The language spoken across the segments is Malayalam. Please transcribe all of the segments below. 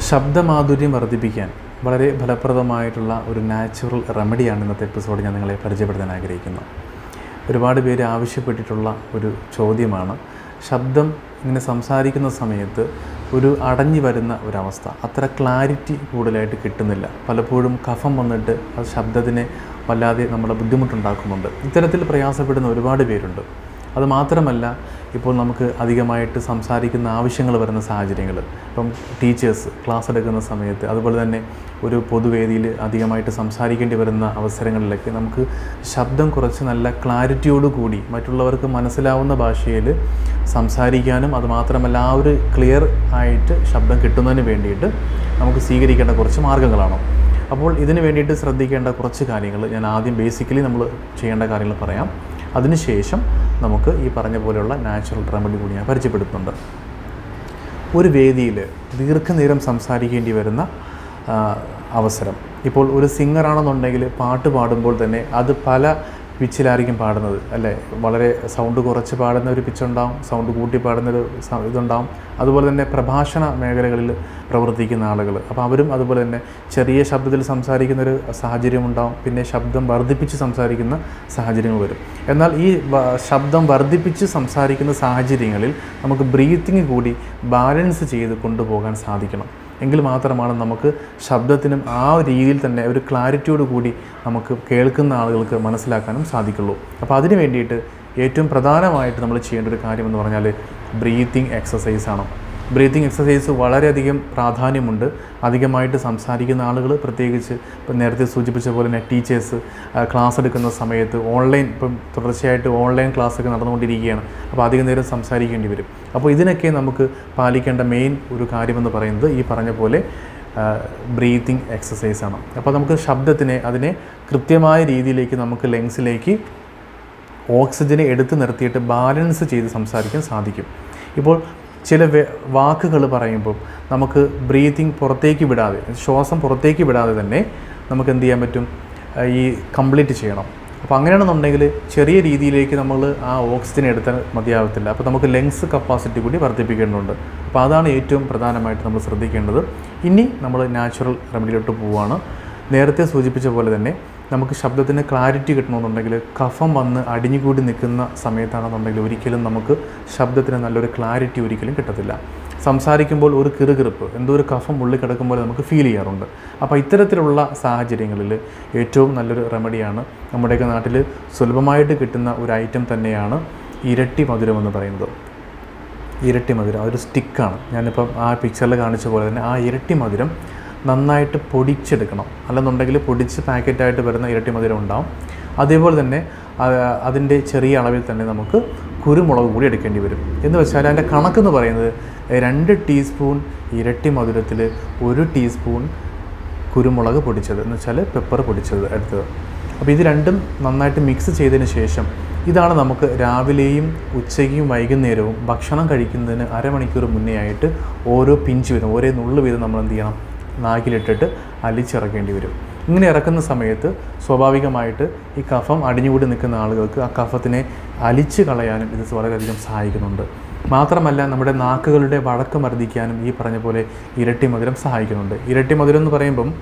ശബ്ദമാധുര്യം വർദ്ധിപ്പിക്കാൻ വളരെ ഫലപ്രദമായിട്ടുള്ള ഒരു നാച്ചുറൽ റെമഡിയാണ് ഇന്നത്തെ എപ്പിസോഡ് ഞാൻ നിങ്ങളെ പരിചയപ്പെടുത്താൻ ആഗ്രഹിക്കുന്നു ഒരുപാട് പേര് ആവശ്യപ്പെട്ടിട്ടുള്ള ഒരു ചോദ്യമാണ് ശബ്ദം ഇങ്ങനെ സംസാരിക്കുന്ന സമയത്ത് ഒരു അടഞ്ഞു വരുന്ന ഒരവസ്ഥ അത്ര ക്ലാരിറ്റി കൂടുതലായിട്ട് കിട്ടുന്നില്ല പലപ്പോഴും കഫം വന്നിട്ട് അത് ശബ്ദത്തിനെ വല്ലാതെ നമ്മളെ ബുദ്ധിമുട്ടുണ്ടാക്കുന്നുണ്ട് ഇത്തരത്തിൽ പ്രയാസപ്പെടുന്ന ഒരുപാട് പേരുണ്ട് അത് മാത്രമല്ല ഇപ്പോൾ നമുക്ക് അധികമായിട്ട് സംസാരിക്കുന്ന ആവശ്യങ്ങൾ വരുന്ന സാഹചര്യങ്ങൾ ഇപ്പം ടീച്ചേഴ്സ് ക്ലാസ് എടുക്കുന്ന സമയത്ത് അതുപോലെ തന്നെ ഒരു പൊതുവേദിയിൽ അധികമായിട്ട് സംസാരിക്കേണ്ടി വരുന്ന അവസരങ്ങളിലൊക്കെ നമുക്ക് ശബ്ദം കുറച്ച് നല്ല ക്ലാരിറ്റിയോട് കൂടി മറ്റുള്ളവർക്ക് മനസ്സിലാവുന്ന ഭാഷയിൽ സംസാരിക്കാനും അത് മാത്രമല്ല ആ ഒരു ക്ലിയർ ആയിട്ട് ശബ്ദം കിട്ടുന്നതിന് വേണ്ടിയിട്ട് നമുക്ക് സ്വീകരിക്കേണ്ട കുറച്ച് മാർഗ്ഗങ്ങളാണ് അപ്പോൾ ഇതിന് വേണ്ടിയിട്ട് ശ്രദ്ധിക്കേണ്ട കുറച്ച് കാര്യങ്ങൾ ഞാൻ ആദ്യം ബേസിക്കലി നമ്മൾ ചെയ്യേണ്ട കാര്യങ്ങൾ പറയാം അതിനുശേഷം നമുക്ക് ഈ പറഞ്ഞ പോലെയുള്ള നാച്ചുറൽ റെമഡി കൂടി ഞാൻ പരിചയപ്പെടുത്തുന്നുണ്ട് ഒരു വേദിയിൽ ദീർഘനേരം സംസാരിക്കേണ്ടി വരുന്ന ആ, അവസരം ഇപ്പോൾ ഒരു സിംഗറാണെന്നുണ്ടെങ്കിൽ പാട്ട് പാടുമ്പോൾ തന്നെ അത് പല പിച്ചിലായിരിക്കും പാടുന്നത് അല്ലേ വളരെ സൗണ്ട് കുറച്ച് പാടുന്ന ഒരു പിച്ചുണ്ടാവും സൗണ്ട് കൂട്ടി പാടുന്ന ഒരു സ- ഇതുണ്ടാവും അതുപോലെ തന്നെ പ്രഭാഷണ മേഖലകളിൽ പ്രവർത്തിക്കുന്ന ആളുകൾ അപ്പോൾ അവരും അതുപോലെ തന്നെ ചെറിയ ശബ്ദത്തിൽ സംസാരിക്കുന്ന ഒരു സാഹചര്യം ഉണ്ടാവും പിന്നെ ശബ്ദം വർദ്ധിപ്പിച്ച് സംസാരിക്കുന്ന സാഹചര്യങ്ങൾ വരും എന്നാൽ ഈ വ- ശബ്ദം വർദ്ധിപ്പിച്ച് സംസാരിക്കുന്ന സാഹചര്യങ്ങളിൽ നമുക്ക് ബ്രീത്തിങ് കൂടി ബാലൻസ് ചെയ്ത് കൊണ്ടുപോകാൻ സാധിക്കണം എങ്കിൽ മാത്രമാണ് നമുക്ക് ശബ്ദത്തിനും ആ രീതിയിൽ തന്നെ ഒരു ക്ലാരിറ്റിയോട് കൂടി നമുക്ക് കേൾക്കുന്ന ആളുകൾക്ക് മനസ്സിലാക്കാനും സാധിക്കുള്ളൂ അപ്പോൾ അതിന് വേണ്ടിയിട്ട് ഏറ്റവും പ്രധാനമായിട്ട് നമ്മൾ ചെയ്യേണ്ട ഒരു കാര്യമെന്ന് പറഞ്ഞാൽ ബ്രീത്തിങ് എക്സസൈസാണ് ബ്രീത്തിങ് എക്സസൈസ് വളരെയധികം പ്രാധാന്യമുണ്ട് അധികമായിട്ട് സംസാരിക്കുന്ന ആളുകൾ പ്രത്യേകിച്ച് ഇപ്പം നേരത്തെ സൂചിപ്പിച്ച പോലെ തന്നെ ടീച്ചേഴ്സ് ക്ലാസ് എടുക്കുന്ന സമയത്ത് ഓൺലൈൻ ഇപ്പം തുടർച്ചയായിട്ട് ഓൺലൈൻ ക്ലാസ്സൊക്കെ നടന്നുകൊണ്ടിരിക്കുകയാണ് അപ്പോൾ അധികം നേരം സംസാരിക്കേണ്ടി വരും അപ്പോൾ ഇതിനൊക്കെ നമുക്ക് പാലിക്കേണ്ട മെയിൻ ഒരു കാര്യമെന്ന് പറയുന്നത് ഈ പറഞ്ഞ പോലെ ബ്രീത്തിങ് എക്സസൈസാണ് അപ്പോൾ നമുക്ക് ശബ്ദത്തിനെ അതിനെ കൃത്യമായ രീതിയിലേക്ക് നമുക്ക് ലങ്സിലേക്ക് ഓക്സിജനെ എടുത്തു നിർത്തിയിട്ട് ബാലൻസ് ചെയ്ത് സംസാരിക്കാൻ സാധിക്കും ഇപ്പോൾ ചില വാക്കുകൾ പറയുമ്പോൾ നമുക്ക് ബ്രീത്തിങ് പുറത്തേക്ക് വിടാതെ ശ്വാസം പുറത്തേക്ക് വിടാതെ തന്നെ നമുക്ക് എന്ത് ചെയ്യാൻ പറ്റും ആ, ഈ കംപ്ലീറ്റ് ചെയ്യണം അപ്പോൾ അങ്ങനെയാണെന്നുണ്ടെങ്കിൽ ചെറിയ രീതിയിലേക്ക് നമ്മൾ ആ ഓക്സിജൻ എടുത്താൽ മതിയാവത്തില്ല അപ്പോൾ നമുക്ക് ലങ്സ് കപ്പാസിറ്റി കൂടി വർദ്ധിപ്പിക്കേണ്ടതുണ്ട് അപ്പോൾ അതാണ് ഏറ്റവും പ്രധാനമായിട്ട് നമ്മൾ ശ്രദ്ധിക്കേണ്ടത് ഇനി നമ്മൾ നാച്ചുറൽ റെമഡിയിലോട്ട് പോവുകയാണ് നേരത്തെ സൂചിപ്പിച്ച പോലെ തന്നെ നമുക്ക് ശബ്ദത്തിന് ക്ലാരിറ്റി കിട്ടണമെന്നുണ്ടെങ്കിൽ കഫം വന്ന് അടിഞ്ഞുകൂടി നിൽക്കുന്ന സമയത്താണെന്നുണ്ടെങ്കിൽ ഒരിക്കലും നമുക്ക് ശബ്ദത്തിന് നല്ലൊരു ക്ലാരിറ്റി ഒരിക്കലും കിട്ടത്തില്ല സംസാരിക്കുമ്പോൾ ഒരു കിറുകിറുപ്പ് എന്തോ ഒരു കഫം ഉള്ളിൽ കിടക്കുമ്പോൾ നമുക്ക് ഫീൽ ചെയ്യാറുണ്ട് അപ്പോൾ ഇത്തരത്തിലുള്ള സാഹചര്യങ്ങളിൽ ഏറ്റവും നല്ലൊരു റെമഡിയാണ് നമ്മുടെയൊക്കെ നാട്ടിൽ സുലഭമായിട്ട് കിട്ടുന്ന ഒരു ഐറ്റം തന്നെയാണ് ഇരട്ടി മധുരം എന്ന് പറയുന്നത് ഇരട്ടി മധുരം അതൊരു സ്റ്റിക്കാണ് ഞാനിപ്പം ആ പിക്ചറിൽ കാണിച്ച പോലെ തന്നെ ആ ഇരട്ടി മധുരം നന്നായിട്ട് പൊടിച്ചെടുക്കണം അല്ലെന്നുണ്ടെങ്കിൽ പൊടിച്ച് പാക്കറ്റായിട്ട് വരുന്ന ഇരട്ടി മധുരം ഉണ്ടാവും അതേപോലെ തന്നെ ആ- അതിൻ്റെ ചെറിയ അളവിൽ തന്നെ നമുക്ക് കുരുമുളക് കൂടി എടുക്കേണ്ടി വരും എന്ന് വെച്ചാൽ അതിൻ്റെ കണക്കെന്ന് പറയുന്നത് രണ്ട് ടീസ്പൂൺ ഇരട്ടി മധുരത്തിൽ ഒരു ടീസ്പൂൺ കുരുമുളക് പൊടിച്ചത് എന്ന് വെച്ചാൽ പെപ്പർ പൊടിച്ചത് എടുത്തത് അപ്പോൾ ഇത് രണ്ടും നന്നായിട്ട് മിക്സ് ചെയ്തതിന് ശേഷം ഇതാണ് നമുക്ക് രാവിലെയും ഉച്ചയ്ക്കും വൈകുന്നേരവും ഭക്ഷണം കഴിക്കുന്നതിന് അരമണിക്കൂർ മുന്നേ ആയിട്ട് ഓരോ പിഞ്ച് വീതം ഓരോ നുള്ളു വീതം നമ്മൾ എന്ത് ചെയ്യണം നാക്കിലിട്ടിട്ട് അലിച്ചിറക്കേണ്ടി വരും ഇങ്ങനെ ഇറക്കുന്ന സമയത്ത് സ്വാഭാവികമായിട്ട് ഈ കഫം അടിഞ്ഞുകൂടി നിൽക്കുന്ന ആളുകൾക്ക് ആ കഫത്തിനെ അലിച്ച് കളയാനും ഇത് വളരെയധികം സഹായിക്കുന്നുണ്ട് മാത്രമല്ല നമ്മുടെ നാക്കുകളുടെ വഴക്ക് മർദ്ദിക്കാനും ഈ പറഞ്ഞ പോലെ ഇരട്ടി മധുരം സഹായിക്കുന്നുണ്ട് ഇരട്ടി മധുരം എന്ന് പറയുമ്പം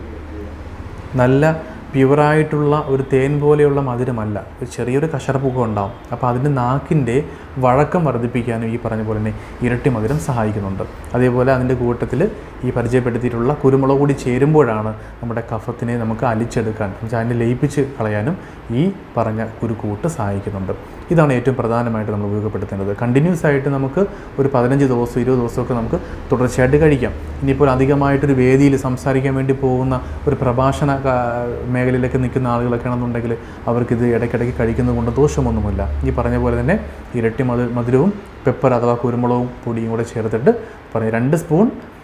നല്ല പ്യുവറായിട്ടുള്ള ഒരു തേൻ പോലെയുള്ള മധുരമല്ല ഒരു ചെറിയൊരു കശർപ്പുക ഉണ്ടാവും അപ്പോൾ അതിൻ്റെ നാക്കിൻ്റെ വഴക്കം വർദ്ധിപ്പിക്കാനും ഈ പറഞ്ഞ പോലെ തന്നെ ഇരട്ടി മധുരം സഹായിക്കുന്നുണ്ട് അതേപോലെ അതിൻ്റെ കൂട്ടത്തിൽ ഈ പരിചയപ്പെടുത്തിയിട്ടുള്ള കുരുമുളക് കൂടി ചേരുമ്പോഴാണ് നമ്മുടെ കഫത്തിനെ നമുക്ക് അലിച്ചെടുക്കാൻ എന്നുവെച്ചാൽ അതിനെ ലയിപ്പിച്ച് കളയാനും ഈ പറഞ്ഞ കുരുക്കൂട്ട് സഹായിക്കുന്നുണ്ട് ഇതാണ് ഏറ്റവും പ്രധാനമായിട്ട് നമ്മൾ ഉപയോഗപ്പെടുത്തേണ്ടത് കണ്ടിന്യൂസ് ആയിട്ട് നമുക്ക് ഒരു പതിനഞ്ച് ദിവസം ഇരുപത് ദിവസമൊക്കെ നമുക്ക് തുടർച്ചയായിട്ട് കഴിക്കാം ഇനിയിപ്പോൾ അധികമായിട്ടൊരു വേദിയിൽ സംസാരിക്കാൻ വേണ്ടി പോകുന്ന ഒരു പ്രഭാഷണ കാ- മേഖലയിലൊക്കെ നിൽക്കുന്ന ആളുകളൊക്കെ ആണെന്നുണ്ടെങ്കിൽ അവർക്കിത് ഇടയ്ക്കിടയ്ക്ക് കഴിക്കുന്നത് കൊണ്ട് ദോഷമൊന്നുമില്ല ഈ പറഞ്ഞ പോലെ തന്നെ ഇരട്ടി മധു മധുരവും പെപ്പർ അഥവാ കുരുമുളകും പൊടിയും കൂടെ ചേർത്തിട്ട് പറഞ്ഞ രണ്ട് സ്പൂൺ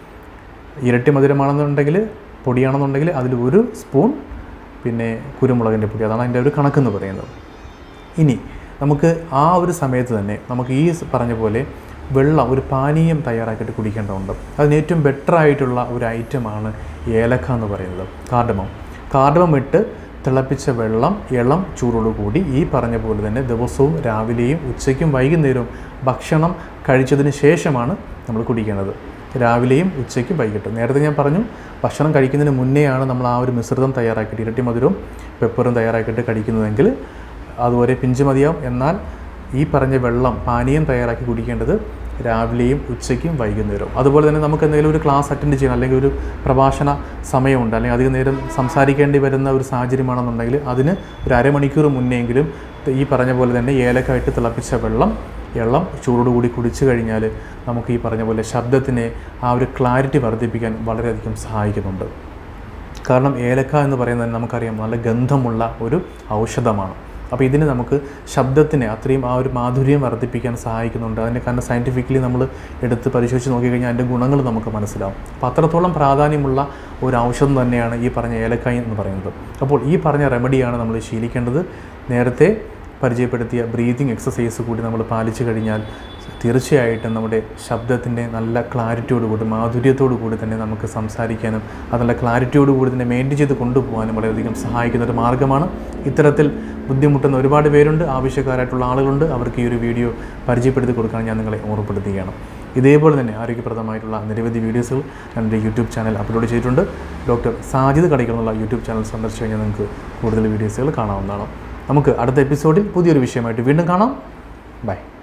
ഇരട്ടി മധുരമാണെന്നുണ്ടെങ്കിൽ പൊടിയാണെന്നുണ്ടെങ്കിൽ അതിൽ ഒരു സ്പൂൺ പിന്നെ കുരുമുളകിൻ്റെ പൊടി അതാണ് അതിൻ്റെ ഒരു കണക്കെന്ന് പറയുന്നത് ഇനി നമുക്ക് ആ ഒരു സമയത്ത് തന്നെ നമുക്ക് ഈ സ് പറഞ്ഞ പോലെ വെള്ളം ഒരു പാനീയം തയ്യാറാക്കിയിട്ട് കുടിക്കേണ്ടതുണ്ട് അതിന് ഏറ്റവും ബെറ്റർ ആയിട്ടുള്ള ഒരു ഐറ്റമാണ് ഏലക്ക എന്ന് പറയുന്നത് കാർഡമം കാർഡമം ഇട്ട് തിളപ്പിച്ച വെള്ളം ഇളം ചൂടോടു കൂടി ഈ പറഞ്ഞ പോലെ തന്നെ ദിവസവും രാവിലെയും ഉച്ചയ്ക്കും വൈകുന്നേരവും ഭക്ഷണം കഴിച്ചതിന് ശേഷമാണ് നമ്മൾ കുടിക്കേണ്ടത് രാവിലെയും ഉച്ചയ്ക്കും വൈകിട്ടും നേരത്തെ ഞാൻ പറഞ്ഞു ഭക്ഷണം കഴിക്കുന്നതിന് മുന്നെയാണ് നമ്മൾ ആ ഒരു മിശ്രിതം തയ്യാറാക്കിയിട്ട് ഇരട്ടി മധുരവും പെപ്പറും തയ്യാറാക്കിയിട്ട് കഴിക്കുന്നതെങ്കിൽ അതുവരെ പിഞ്ച് മതിയാവും എന്നാൽ ഈ പറഞ്ഞ വെള്ളം പാനീയം തയ്യാറാക്കി കുടിക്കേണ്ടത് രാവിലെയും ഉച്ചയ്ക്കും വൈകുന്നേരവും അതുപോലെ തന്നെ നമുക്ക് എന്തെങ്കിലും ഒരു ക്ലാസ് അറ്റൻഡ് ചെയ്യണം അല്ലെങ്കിൽ ഒരു പ്രഭാഷണ സമയമുണ്ട് അല്ലെങ്കിൽ അധികം നേരം സംസാരിക്കേണ്ടി വരുന്ന ഒരു സാഹചര്യമാണെന്നുണ്ടെങ്കിൽ അതിന് ഒരു അരമണിക്കൂർ മുന്നെങ്കിലും ഈ പറഞ്ഞ പോലെ തന്നെ ഏലക്കായിട്ട് തിളപ്പിച്ച വെള്ളം വെള്ളം ചൂടോടുകൂടി കുടിച്ചു കഴിഞ്ഞാൽ നമുക്ക് ഈ പറഞ്ഞ പോലെ ശബ്ദത്തിനെ ആ ഒരു ക്ലാരിറ്റി വർദ്ധിപ്പിക്കാൻ വളരെയധികം സഹായിക്കുന്നുണ്ട് കാരണം ഏലക്ക എന്ന് പറയുന്നത് നമുക്കറിയാം നല്ല ഗന്ധമുള്ള ഒരു ഔഷധമാണ് അപ്പോൾ ഇതിന് നമുക്ക് ശബ്ദത്തിനെ അത്രയും ആ ഒരു മാധുര്യം വർദ്ധിപ്പിക്കാൻ സഹായിക്കുന്നുണ്ട് അതിൻ്റെ കാരണം സയൻറ്റിഫിക്കലി നമ്മൾ എടുത്ത് പരിശോധിച്ച് നോക്കിക്കഴിഞ്ഞാൽ അതിൻ്റെ ഗുണങ്ങൾ നമുക്ക് മനസ്സിലാവും അപ്പോൾ അത്രത്തോളം പ്രാധാന്യമുള്ള ഒരു ഔഷധം തന്നെയാണ് ഈ പറഞ്ഞ ഏലക്കായ എന്ന് പറയുന്നത് അപ്പോൾ ഈ പറഞ്ഞ റെമഡിയാണ് നമ്മൾ ശീലിക്കേണ്ടത് നേരത്തെ പരിചയപ്പെടുത്തിയ ബ്രീതിങ് എക്സസൈസ് കൂടി നമ്മൾ പാലിച്ചു കഴിഞ്ഞാൽ തീർച്ചയായിട്ടും നമ്മുടെ ശബ്ദത്തിൻ്റെ നല്ല ക്ലാരിറ്റിയോട് കൂടി മാധുര്യത്തോടു കൂടി തന്നെ നമുക്ക് സംസാരിക്കാനും അത് നല്ല ക്ലാരിറ്റിയോട് കൂടി തന്നെ മെയിൻറ്റെയിൻ ചെയ്ത് കൊണ്ടുപോകാനും വളരെയധികം സഹായിക്കുന്ന ഒരു മാർഗ്ഗമാണ് ഇത്തരത്തിൽ ബുദ്ധിമുട്ടുന്ന ഒരുപാട് പേരുണ്ട് ആവശ്യക്കാരായിട്ടുള്ള ആളുകളുണ്ട് അവർക്ക് ഈ ഒരു വീഡിയോ പരിചയപ്പെടുത്തി കൊടുക്കാൻ ഞാൻ നിങ്ങളെ ഓർമ്മപ്പെടുത്തുകയാണ് ഇതേപോലെ തന്നെ ആരോഗ്യപ്രദമായിട്ടുള്ള നിരവധി വീഡിയോസുകൾ ഞാൻ എൻ്റെ യൂട്യൂബ് ചാനൽ അപ്ലോഡ് ചെയ്തിട്ടുണ്ട് ഡോക്ടർ സാജിദ് കടിക്കൽ എന്നുള്ള യൂട്യൂബ് ചാനൽ സന്ദർശിച്ച് കഴിഞ്ഞാൽ നിങ്ങൾക്ക് കൂടുതൽ വീഡിയോസുകൾ കാണാവുന്നതാണ് നമുക്ക് അടുത്ത എപ്പിസോഡിൽ പുതിയൊരു വിഷയമായിട്ട് വീണ്ടും കാണാം ബൈ